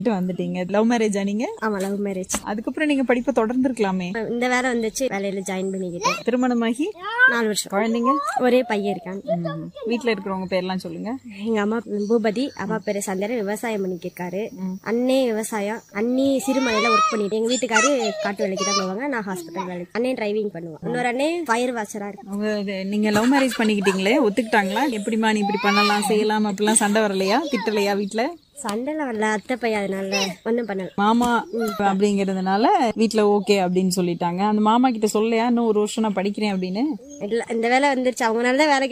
வந்துட்டீங்க லவ் மேரேஜா நீங்க ஆமா லவ் மேரேஜ் அதுக்கப்புறம் நீங்க படிப்பை தொடர்ந்துருக்கலாமே இந்த வேலை வந்துச்சு வேலையில ஜாயின் பண்ணிக்கிட்டேன் திருமணமாகி நாலு வருஷம் குழந்தைங்க ஒரே பையன் இருக்கான் ம். வீட்ல இருக்கிறவங்க பேர்லாம் சொல்லுங்க எங்க அம்மா பூபதி அப்பா பேரு சந்திரன் விவசாயம் பண்ணிட்டு இருக்காரு அண்ணே விவசாயம் அண்ணி சிறுமலையில ஒர்க் பண்ணிட்டு எங்க வீட்டுக்காரு காட்டு வேலைக்கு தான் போவாங்க நான் ஹாஸ்பிட்டல் வேலைக்கு அண்ணே டிரைவிங் பண்ணுவான் இன்னொரு அண்ணே ஃபயர் வாட்சரா இருக்கு அவங்க இது- நீங்க லவ் மேரேஜ் பண்ணிக்கிட்டீங்களே ஒத்துக்கிட்டாங்களா எப்படிமா நீ இப்படி பண்ணலாம் செய்யலாம் அப்படிலாம் சண்டை வரலையா திட்டலையா வீட்ல சண்டைல வரல அத்தை பையன் அதனால ஒண்ணும் பண்ணல மாமா அப்படிங்கறதுனால வீட்ல ஓகே அப்படின்னு சொல்லிட்டாங்க அந்த மாமா கிட்ட சொல்லலையா இன்னும் ஒரு வருஷம் நான் படிக்கிறேன் அப்படின்னு இல்ல இந்த வேலை வந்துருச்சு அவங்களால வேலை